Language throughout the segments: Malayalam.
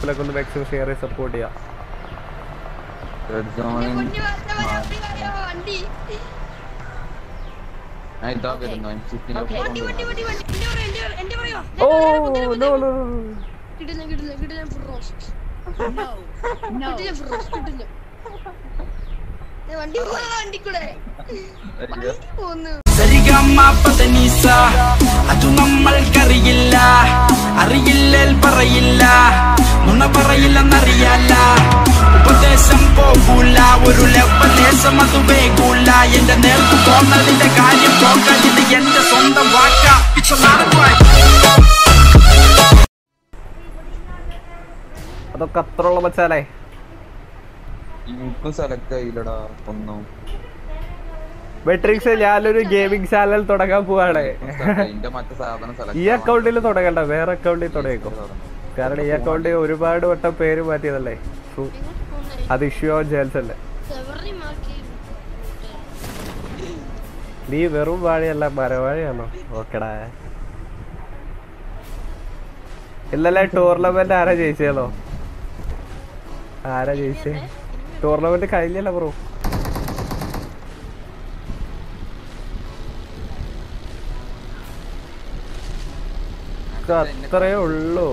ഗ്രൂപ്പിലൊക്കെ ഒന്ന് മാക്സിമം ഷെയർ ചെയ്ത് സപ്പോർട്ട് ചെയ്യാം റെഡ് സോണിൽ വണ്ടി വരാ, വണ്ടി വരാ, വണ്ടി ഞാൻ ഇതാ വരുന്നു ചിപ്പിനൊക്കെ വണ്ടി വണ്ടി വണ്ടി വണ്ടി എന്റെ പറയോ എന്റെ പറയോ എന്റെ പറയോ ഓ നോ നോ കിട്ടില്ല കിട്ടില്ല കിട്ടില്ല ഫുൾ റോസ് കിട്ടില്ല ഫുൾ റോസ് കിട്ടില്ല ഏ, വണ്ടി പോവാ വണ്ടി കൂടെ വണ്ടി പോന്നു സരിഗമ്മ പതനീസ അതു നമ്മൾക്കറിയില്ല അറിയില്ലേൽ പറയില്ല നുണ പറയില്ലെന്നറിയാല ഉപദേശം പോകൂല ഒരു ലെവലേശം അത് വേഗൂല എന്റെ നേർക്ക് പോന്നതിന്റെ കാര്യം പോകാൻ ഇത് എന്റെ സ്വന്തം വാക്ക It's a lot of right. അതൊക്കെ അത്ര ഉള്ള മച്ചാലേ എനിക്കും സെലക്ട് ആയില്ലടാ ഒന്നും മെട്രിക്സ് ഞാനൊരു ഗെയിമിംഗ് ചാനൽ തുടങ്ങാൻ പോവാണ് എന്റെ മറ്റേ സാധനം സെലക്ട് ഈ അക്കൗണ്ടിൽ തുടങ്ങണ്ട വേറെ അക്കൗണ്ടിൽ തുടങ്ങിക്കോ കാരണം ഈ അക്കൗണ്ടിൽ ഒരുപാട് വട്ടം പേര് മാറ്റിയതല്ലേ സു- എങ്ങോട്ട് പോകുന്നേ അത് ഇഷ്യൂ ജേൽസ് അല്ലേ സെവറി മാർക്ക് നീ വെറും വാഴയല്ല മരവാഴയാണോ ഓക്കെടാ ഇന്നലെ ടൂർണമെന്റ് ആരാ ജയിച്ചതോ ആരാ ജയിച്ചേ ടൂർണമെന്റ് കഴിഞ്ഞല്ല ബ്രോ അത്രേ ഉള്ളൂ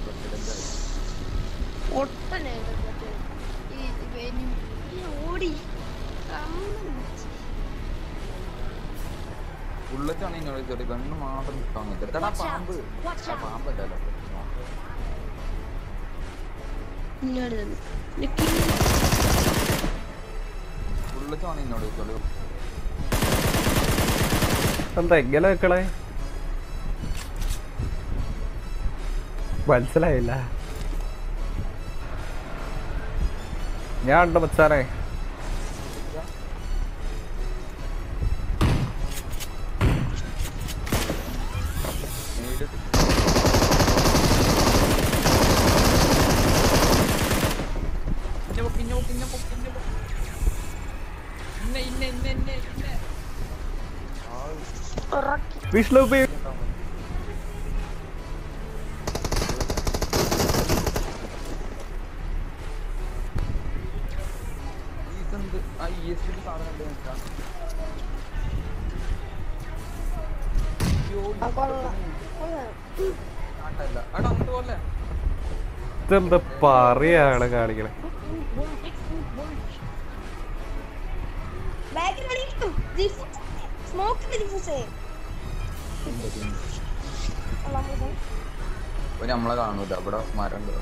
ഒട്ടനായിരുന്നു മറ്റേ ഈ വെനി ഈ ഓടി കമ്മൻ ബുള്ളറ്റാണ് എന്നോട് ചോദിച്ചത് കണ്ണ് മാത്രം കിട്ടാൻ എടാ പാമ്പ് ആ പാമ്പല്ലല്ലോ ഇങ്ങോട്ട് തന്നെ ബുള്ളറ്റാണ് എന്നോട് ചോദിച്ചത് എന്താ എങ്ങനെ വെക്കണേ മനസ്സിലായില്ല ഞാൻ ഉണ്ട് മച്ചാനെ നേരിട്ട് ഇന്ന പൊക്ക്, ഇന്ന പൊക്ക്, ഇന്ന പൊക്ക്, ഇന്ന പൊക്ക്. ഇന്ന, ഇന്ന, ഇന്ന, ഇന്ന, ഇന്ന. വിഷ്ണു പി ഇതെന്ത്? ആ ESP ന്റെ സാധനം ഉണ്ട് നിൽക്കാം. അയ്യോ, നാട്ടല്ല. എടാ, അങ്ങോട്ട് പോലെ ഇതെന്താ പറയാണ് കാണിക്കണേ സ്മോക്ക് ഡിഫ്യൂസ് ഒരു നമ്മളെ കാണൂല ഇവിടെ മരം ഉണ്ട്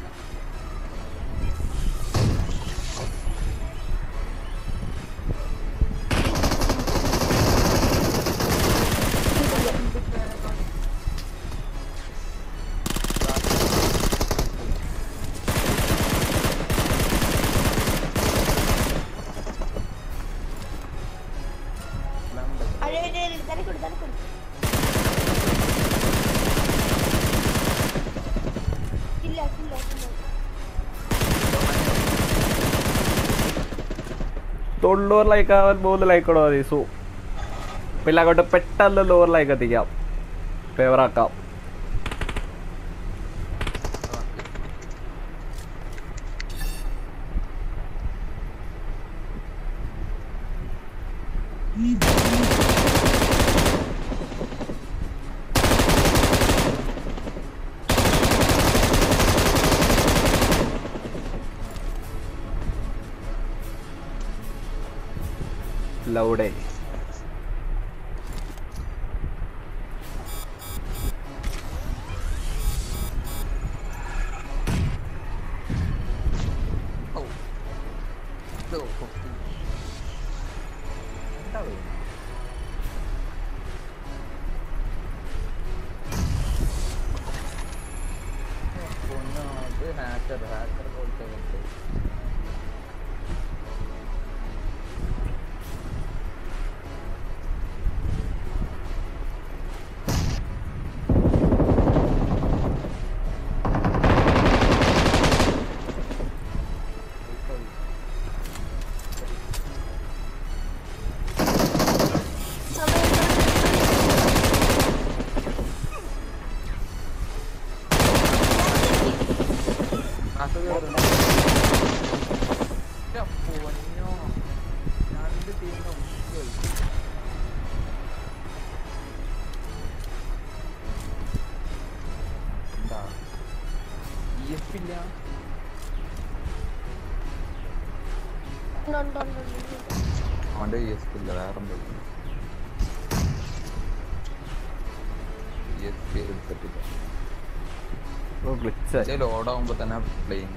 ഇല്ല ഇല്ല ഇല്ല തൊണ്ണൂറ് ലൈക്ക് ആവാൻ മൂന്ന് ലൈക്ക് ഇടോ മതി സു പിന്നെ അങ്ങോട്ട് പെട്ടെന്ന് നൂറ് ലൈക്ക് എത്തിക്കാം ഫേവറാക്കാം ലൗഡേ ഓ. ഇതോ, കൊത്തി. എന്താ ഇത്? പൊന്നോ, ഇത് hacker, hacker പോലത്തെ കളിച്ച്. അത് കേറുന്നു. എൻ്റെ പൊന്നോ. രണ്ട് ടീമിനെ ഒന്നിച്ച് കളിച്ചു. എന്താ EF ഇല്ല ഉണ്ട്, ഉണ്ട്, ഉണ്ട്, ഉണ്ട്, ഉണ്ട്. അവന്റെ ഇ എസ് ഇല്ല വേറെ എന്തോ ഇ എസ് പി എടുത്തിട്ടില്ല ഓ ഗ്ലിച്ചായി ലോഡ് ആവുമ്പോ തന്നെ പ്ലെയിൻ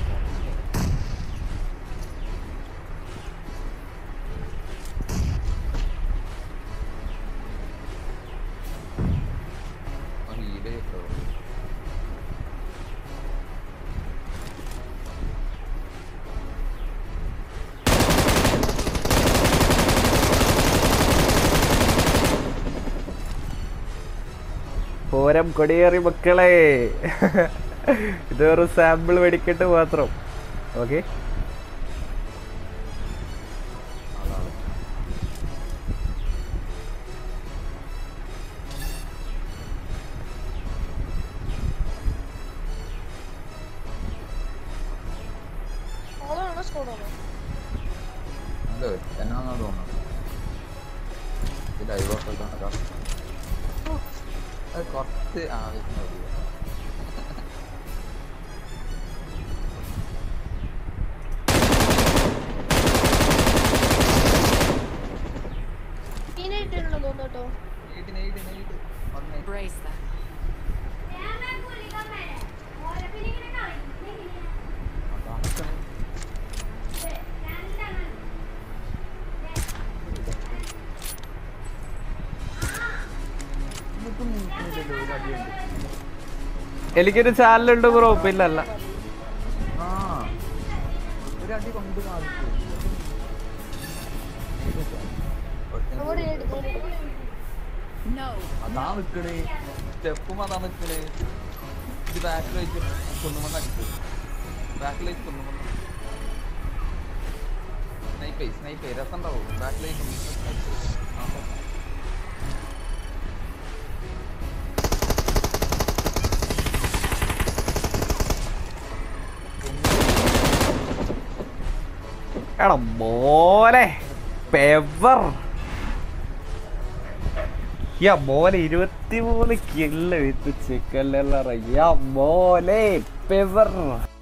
പോരം കൊടിയേറി മക്കളെ ഇത് ഒരു സാമ്പിൾ വെടിക്കെട്ട് മാത്രം ഓക്കെ ഓളാണോ സ്കോഡാണോ അതെ എന്നാന്നാ തോന്നുന്നത് ഇത് ലൈവൊക്കെ നടക്കാം അത് കുറച്ച് ആവശ്യം മതി ഈനായിട്ടുണ്ടോ തോന്നുന്നു കേട്ടോ എയ്റ്റ് എയ്റ്റ് എയ്റ്റ് ഒന്ന് Embrace them. അതാണ് ഇതൊക്കെ നീക്കുന്നില്ലല്ലോ ഒരു അടിയുണ്ട് എനിക്കൊരു ചാനലുണ്ട് ബ്രോ പിന്നല്ല ആ ഒരു അടി കൊണ്ട് കാണിച്ചു അങ്ങോട്ട് എടുത്തു No. അതാ നിക്കണേ സ്റ്റെപ്പും അതാ നിക്കണേ ഇത് ബാക്കിൽ വെച്ച് കുന്നുമണ്ണ അടിച്ചു ബാക്കിൽ വെച്ച് കുന്നുമണ്ണ സ്നൈപ്പേ സ്നൈപ്പേ രസം ഉണ്ടാവും ബാക്കിലേക്ക് എടാ മോനെ പെവർ യാ മോനെ ഇരുപത്തിമൂന്ന് കില്ല് വിത്ത് ചിക്കൻ മോനെ പെവർ